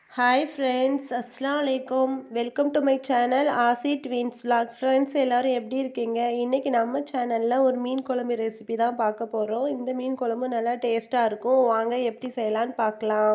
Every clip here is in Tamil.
ஹாய் ஃப்ரெண்ட்ஸ் அஸ்ஸலாமு அலைக்கும் welcome to my channel Aasi twins vlog friends எல்லோரும் எப்படி இருக்கீங்க இன்றைக்கி நம்ம சேனலில் ஒரு மீன் குழம்பு ரெசிபி தான் பார்க்க போகிறோம் இந்த மீன் குழம்பு நல்லா டேஸ்ட்டாக இருக்கும் வாங்க எப்படி செய்யலான்னு பார்க்கலாம்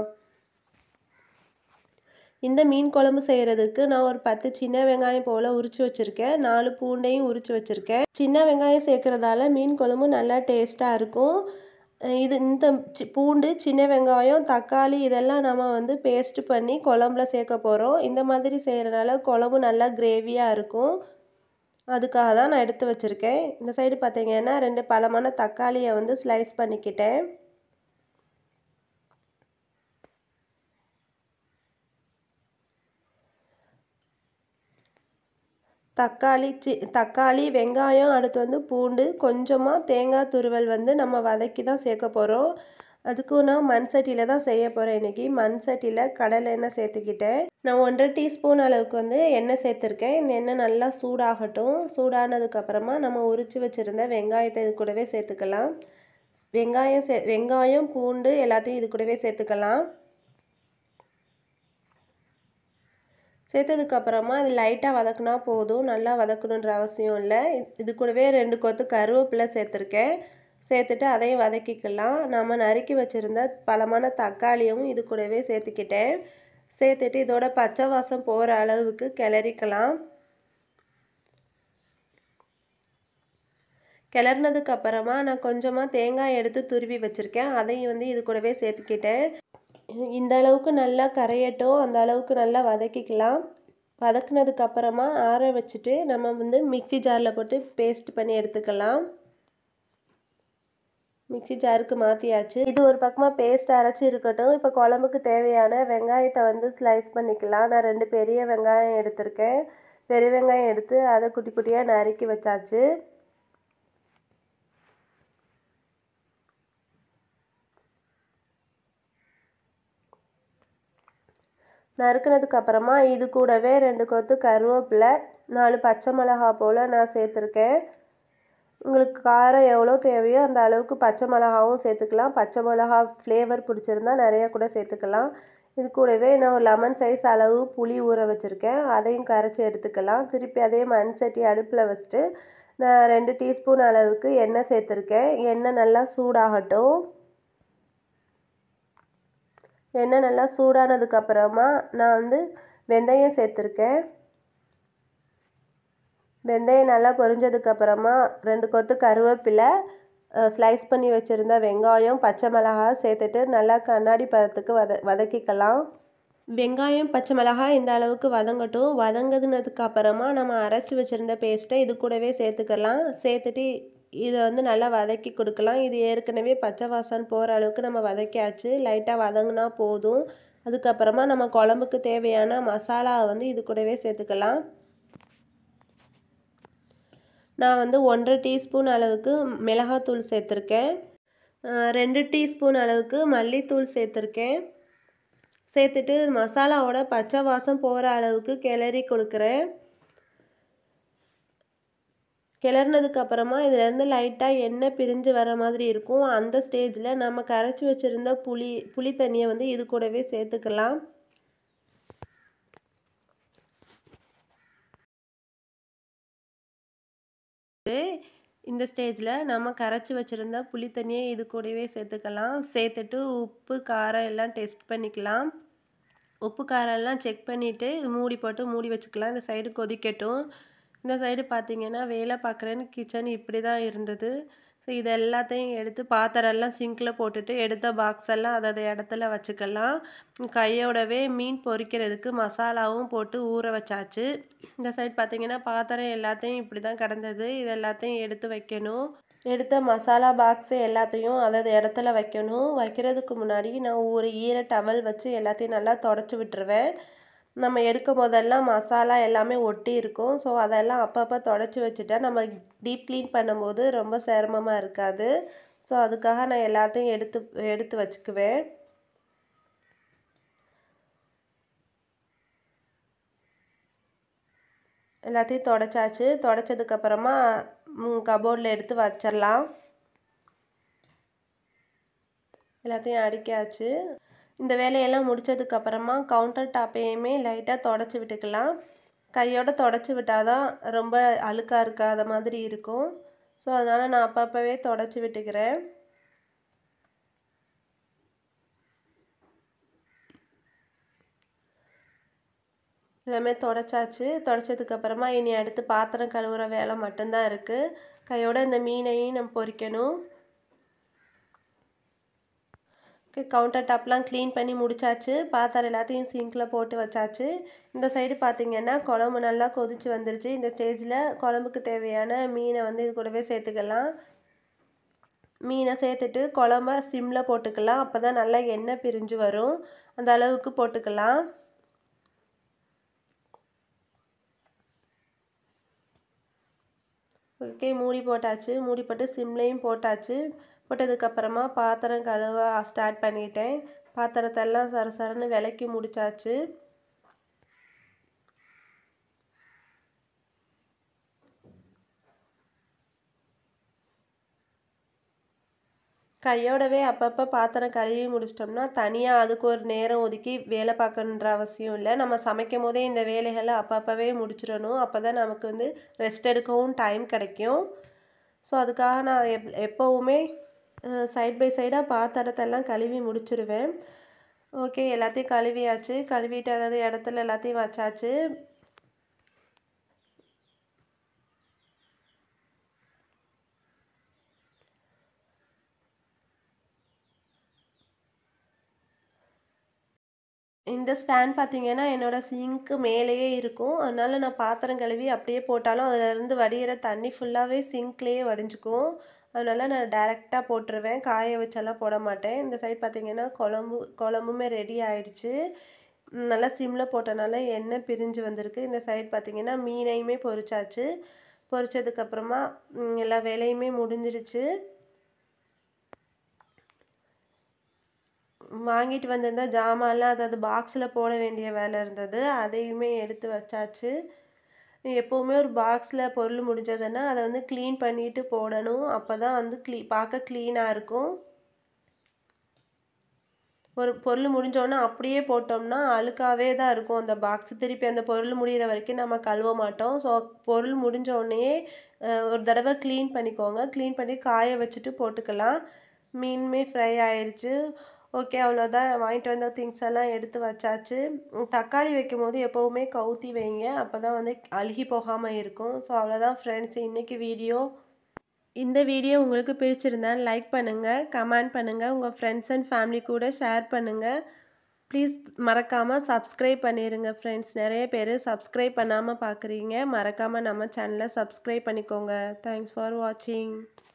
இந்த மீன் குழம்பு செய்கிறதுக்கு நான் ஒரு பத்து சின்ன வெங்காயம் போல் உரித்து வச்சுருக்கேன் நாலு பூண்டையும் உரித்து வச்சுருக்கேன் சின்ன வெங்காயம் சேர்க்குறதால மீன் குழம்பு நல்லா டேஸ்ட்டாக இருக்கும் இது இந்த சி பூண்டு சின்ன வெங்காயம் தக்காளி இதெல்லாம் நம்ம வந்து பேஸ்ட் பண்ணி குழம்புல சேர்க்க போகிறோம் இந்த மாதிரி செய்கிறனால குழம்பு நல்லா கிரேவியாக இருக்கும் அதுக்காக தான் நான் எடுத்து வச்சுருக்கேன் இந்த சைடு பார்த்தீங்கன்னா ரெண்டு பழமான தக்காளியை வந்து ஸ்லைஸ் பண்ணிக்கிட்டேன் தக்காளி சி தக்காளி வெங்காயம் அடுத்து வந்து பூண்டு கொஞ்சமாக தேங்காய் துருவல் வந்து நம்ம வதக்கி தான் சேர்க்க போகிறோம் அதுக்கு நான் மண் சட்டியில் தான் செய்ய போகிறேன் இன்றைக்கி மண் சட்டியில் கடலை எண்ணெய் சேர்த்துக்கிட்டேன் நான் ஒன்றரை டீஸ்பூன் அளவுக்கு வந்து எண்ணெய் சேர்த்துருக்கேன் இந்த எண்ணெய் நல்லா சூடாகட்டும் சூடானதுக்கப்புறமா நம்ம உரித்து வச்சுருந்த வெங்காயத்தை இது கூடவே சேர்த்துக்கலாம் வெங்காயம் சே வெங்காயம் பூண்டு எல்லாத்தையும் இது கூடவே சேர்த்துக்கலாம் சேர்த்ததுக்கப்புறமா அது லைட்டாக வதக்குனா போதும் நல்லா வதக்கணுன்ற அவசியம் இல்லை இது கூடவே ரெண்டு கொத்து கருவேப்பிலை சேர்த்துருக்கேன் சேர்த்துட்டு அதையும் வதக்கிக்கலாம் நம்ம நறுக்கி வச்சுருந்த பழமான தக்காளியும் இது கூடவே சேர்த்துக்கிட்டேன் சேர்த்துட்டு இதோட பச்சை வாசம் போகிற அளவுக்கு கிளறிக்கலாம் கிளறினதுக்கு அப்புறமா நான் கொஞ்சமாக தேங்காய் எடுத்து துருவி வச்சுருக்கேன் அதையும் வந்து இது கூடவே சேர்த்துக்கிட்டேன் இந்த அளவுக்கு நல்லா கரையட்டும் அந்த அளவுக்கு நல்லா வதக்கிக்கலாம் வதக்குனதுக்கு அப்புறமா ஆற வச்சுட்டு நம்ம வந்து மிக்சி ஜாரில் போட்டு பேஸ்ட் பண்ணி எடுத்துக்கலாம் மிக்சி ஜாருக்கு மாற்றியாச்சு இது ஒரு பக்கமாக பேஸ்ட் அரைச்சி இருக்கட்டும் இப்போ குழம்புக்கு தேவையான வெங்காயத்தை வந்து ஸ்லைஸ் பண்ணிக்கலாம் நான் ரெண்டு பெரிய வெங்காயம் எடுத்திருக்கேன் பெரிய வெங்காயம் எடுத்து அதை குட்டி குட்டியாக நறுக்கி வச்சாச்சு நறுக்கினதுக்கு அப்புறமா இது கூடவே ரெண்டு கொத்து கருவேப்பிலை நாலு பச்சை மிளகா போல் நான் சேர்த்துருக்கேன் உங்களுக்கு காரம் எவ்வளோ தேவையோ அந்த அளவுக்கு பச்சை மிளகாவும் சேர்த்துக்கலாம் பச்சை மிளகா ஃப்ளேவர் பிடிச்சிருந்தா நிறையா கூட சேர்த்துக்கலாம் இது கூடவே நான் ஒரு லெமன் சைஸ் அளவு புளி ஊற வச்சுருக்கேன் அதையும் கரைச்சி எடுத்துக்கலாம் திருப்பி அதே மண் சட்டி அடுப்பில் வச்சுட்டு நான் ரெண்டு டீஸ்பூன் அளவுக்கு எண்ணெய் சேர்த்துருக்கேன் எண்ணெய் நல்லா சூடாகட்டும் எண்ணெய் நல்லா சூடானதுக்கப்புறமா நான் வந்து வெந்தயம் சேர்த்துருக்கேன் வெந்தயம் நல்லா பொரிஞ்சதுக்கப்புறமா ரெண்டு கொத்து கருவேப்பிலை ஸ்லைஸ் பண்ணி வச்சுருந்த வெங்காயம் பச்சை மிளகா சேர்த்துட்டு நல்லா கண்ணாடி பதத்துக்கு வத வதக்கிக்கலாம் வெங்காயம் பச்சை மிளகாய் இந்த அளவுக்கு வதங்கட்டும் வதங்கினதுக்கு அப்புறமா நம்ம அரைச்சி வச்சுருந்த பேஸ்ட்டை இது கூடவே சேர்த்துக்கலாம் சேர்த்துட்டு இதை வந்து நல்லா வதக்கி கொடுக்கலாம் இது ஏற்கனவே பச்சை வாசம் போகிற அளவுக்கு நம்ம வதக்கியாச்சு லைட்டாக வதங்கினா போதும் அதுக்கப்புறமா நம்ம குழம்புக்கு தேவையான மசாலாவை வந்து இது கூடவே சேர்த்துக்கலாம் நான் வந்து ஒன்றரை டீஸ்பூன் அளவுக்கு மிளகாத்தூள் சேர்த்துருக்கேன் ரெண்டு டீஸ்பூன் அளவுக்கு மல்லித்தூள் சேர்த்துருக்கேன் சேர்த்துட்டு மசாலாவோட பச்சை வாசம் போகிற அளவுக்கு கிளறி கொடுக்குறேன் கிளறினதுக்கு அப்புறமா இதுலேருந்து லைட்டாக எண்ணெய் பிரிஞ்சு வர மாதிரி இருக்கும் அந்த ஸ்டேஜில் நம்ம கரைச்சி வச்சுருந்த புளி புளி தண்ணியை வந்து இது கூடவே சேர்த்துக்கலாம் இந்த ஸ்டேஜில் நம்ம கரைச்சி வச்சுருந்த புளி தண்ணியை இது கூடவே சேர்த்துக்கலாம் சேர்த்துட்டு உப்பு காரம் எல்லாம் டெஸ்ட் பண்ணிக்கலாம் உப்பு காரம் எல்லாம் செக் பண்ணிவிட்டு மூடி போட்டு மூடி வச்சுக்கலாம் இந்த சைடு கொதிக்கட்டும் இந்த சைடு பார்த்தீங்கன்னா வேலை பார்க்குறேன்னு கிச்சன் இப்படி தான் இருந்தது ஸோ இது எல்லாத்தையும் எடுத்து பாத்திரம்லாம் சிங்கில் போட்டுட்டு எடுத்த பாக்ஸ் எல்லாம் அதாவது இடத்துல வச்சுக்கலாம் கையோடவே மீன் பொரிக்கிறதுக்கு மசாலாவும் போட்டு ஊற வச்சாச்சு இந்த சைடு பார்த்தீங்கன்னா பாத்திரம் எல்லாத்தையும் இப்படி தான் கிடந்தது இது எல்லாத்தையும் எடுத்து வைக்கணும் எடுத்த மசாலா பாக்ஸு எல்லாத்தையும் அதாவது இடத்துல வைக்கணும் வைக்கிறதுக்கு முன்னாடி நான் ஒரு ஈர டவல் வச்சு எல்லாத்தையும் நல்லா தொடச்சி விட்டுருவேன் நம்ம எடுக்கும் போதெல்லாம் மசாலா எல்லாமே ஒட்டி இருக்கும் ஸோ அதெல்லாம் அப்பப்போ தொடச்சி வச்சுட்டா நம்ம டீப் க்ளீன் பண்ணும்போது ரொம்ப சிரமமாக இருக்காது ஸோ அதுக்காக நான் எல்லாத்தையும் எடுத்து எடுத்து வச்சுக்குவேன் எல்லாத்தையும் தொடச்சாச்சு தொடச்சதுக்கப்புறமா கபோர்டில் எடுத்து வச்சிடலாம் எல்லாத்தையும் அடுக்கியாச்சு இந்த வேலையெல்லாம் முடித்ததுக்கப்புறமா கவுண்டர் டாப்பையுமே லைட்டாக தொடச்சி விட்டுக்கலாம் கையோட தொடச்சி விட்டால் தான் ரொம்ப அழுக்காக இருக்காத மாதிரி இருக்கும் ஸோ அதனால் நான் அப்பப்போவே தொடச்சி விட்டுக்கிறேன் எல்லாமே தொடச்சாச்சு தொடச்சதுக்கப்புறமா இனி அடுத்து பாத்திரம் கழுவுற வேலை மட்டும்தான் இருக்குது கையோட இந்த மீனையும் நம்ம பொரிக்கணும் கவுண்டர் டாப்லாம் க்ளீன் பண்ணி முடிச்சாச்சு பாத்திரம் எல்லாத்தையும் சிங்கில் போட்டு வச்சாச்சு இந்த சைடு பார்த்திங்கன்னா குழம்பு நல்லா கொதிச்சு வந்துருச்சு இந்த ஸ்டேஜில் குழம்புக்கு தேவையான மீனை வந்து இது கூடவே சேர்த்துக்கலாம் மீனை சேர்த்துட்டு குழம்ப சிம்மில் போட்டுக்கலாம் அப்போ தான் நல்லா எண்ணெய் பிரிஞ்சு வரும் அந்த அளவுக்கு போட்டுக்கலாம் ஓகே மூடி போட்டாச்சு மூடி போட்டு சிம்லேயும் போட்டாச்சு போட்டதுக்கப்புறமா பாத்திரம் கழுவ ஸ்டார்ட் பண்ணிட்டேன் பாத்திரத்தெல்லாம் சர சரன்னு விளக்கி முடிச்சாச்சு கையோடவே அப்பப்போ பாத்திரம் கழுவி முடிச்சிட்டோம்னா தனியாக அதுக்கு ஒரு நேரம் ஒதுக்கி வேலை பார்க்கணுன்ற அவசியம் இல்லை நம்ம சமைக்கும் போதே இந்த வேலைகளை அப்பப்போவே முடிச்சிடணும் அப்போ தான் நமக்கு வந்து ரெஸ்ட் எடுக்கவும் டைம் கிடைக்கும் ஸோ அதுக்காக நான் எப் எப்போவுமே சைட் பை சைடாக பாத்திரத்தெல்லாம் கழுவி முடிச்சிடுவேன் ஓகே எல்லாத்தையும் கழுவியாச்சு கழுவிட்டு அதாவது இடத்துல எல்லாத்தையும் வச்சாச்சு இந்த ஸ்டாண்ட் பார்த்தீங்கன்னா என்னோடய சிங்க்கு மேலேயே இருக்கும் அதனால் நான் பாத்திரம் கழுவி அப்படியே போட்டாலும் அதிலேருந்து வடிகிற தண்ணி ஃபுல்லாகவே சிங்க்லேயே வடிஞ்சுக்கும் அதனால் நான் டேரெக்டாக போட்டுருவேன் காய வச்செல்லாம் போட மாட்டேன் இந்த சைட் பார்த்தீங்கன்னா குழம்பு குழம்புமே ரெடி ஆயிடுச்சு நல்லா சிம்மில் போட்டனால எண்ணெய் பிரிஞ்சு வந்திருக்கு இந்த சைட் பார்த்தீங்கன்னா மீனையுமே பொரிச்சாச்சு பொரிச்சதுக்கப்புறமா எல்லா வேலையுமே முடிஞ்சிருச்சு வாங்கிட்டு வந்திருந்த ஜாமான்லாம் அதாவது பாக்ஸில் போட வேண்டிய வேலை இருந்தது அதையுமே எடுத்து வச்சாச்சு எப்போவுமே ஒரு பாக்ஸில் பொருள் முடிஞ்சதுன்னா அதை வந்து க்ளீன் பண்ணிட்டு போடணும் அப்போ தான் வந்து க்ளீ பார்க்க க்ளீனாக இருக்கும் ஒரு பொருள் முடிஞ்சோன்னா அப்படியே போட்டோம்னா அழுக்காவே தான் இருக்கும் அந்த பாக்ஸ் திருப்பி அந்த பொருள் முடிகிற வரைக்கும் நம்ம கழுவ மாட்டோம் ஸோ பொருள் முடிஞ்சோடனே ஒரு தடவை க்ளீன் பண்ணிக்கோங்க க்ளீன் பண்ணி காய வச்சுட்டு போட்டுக்கலாம் மீனுமே ஃப்ரை ஆயிடுச்சு ஓகே அவ்வளோதான் வாங்கிட்டு வந்த திங்ஸ் எல்லாம் எடுத்து வச்சாச்சு தக்காளி வைக்கும் போது எப்போவுமே கவுத்தி வைங்க அப்போ தான் வந்து அழுகி போகாமல் இருக்கும் ஸோ அவ்வளோதான் ஃப்ரெண்ட்ஸ் இன்றைக்கி வீடியோ இந்த வீடியோ உங்களுக்கு பிடிச்சிருந்தா லைக் பண்ணுங்கள் கமெண்ட் பண்ணுங்கள் உங்கள் ஃப்ரெண்ட்ஸ் அண்ட் ஃபேமிலி கூட ஷேர் பண்ணுங்கள் ப்ளீஸ் மறக்காமல் சப்ஸ்கிரைப் பண்ணிடுங்க ஃப்ரெண்ட்ஸ் நிறைய பேர் சப்ஸ்கிரைப் பண்ணாமல் பார்க்குறீங்க மறக்காமல் நம்ம சேனலை சப்ஸ்கிரைப் பண்ணிக்கோங்க தேங்க்ஸ் ஃபார் வாட்சிங்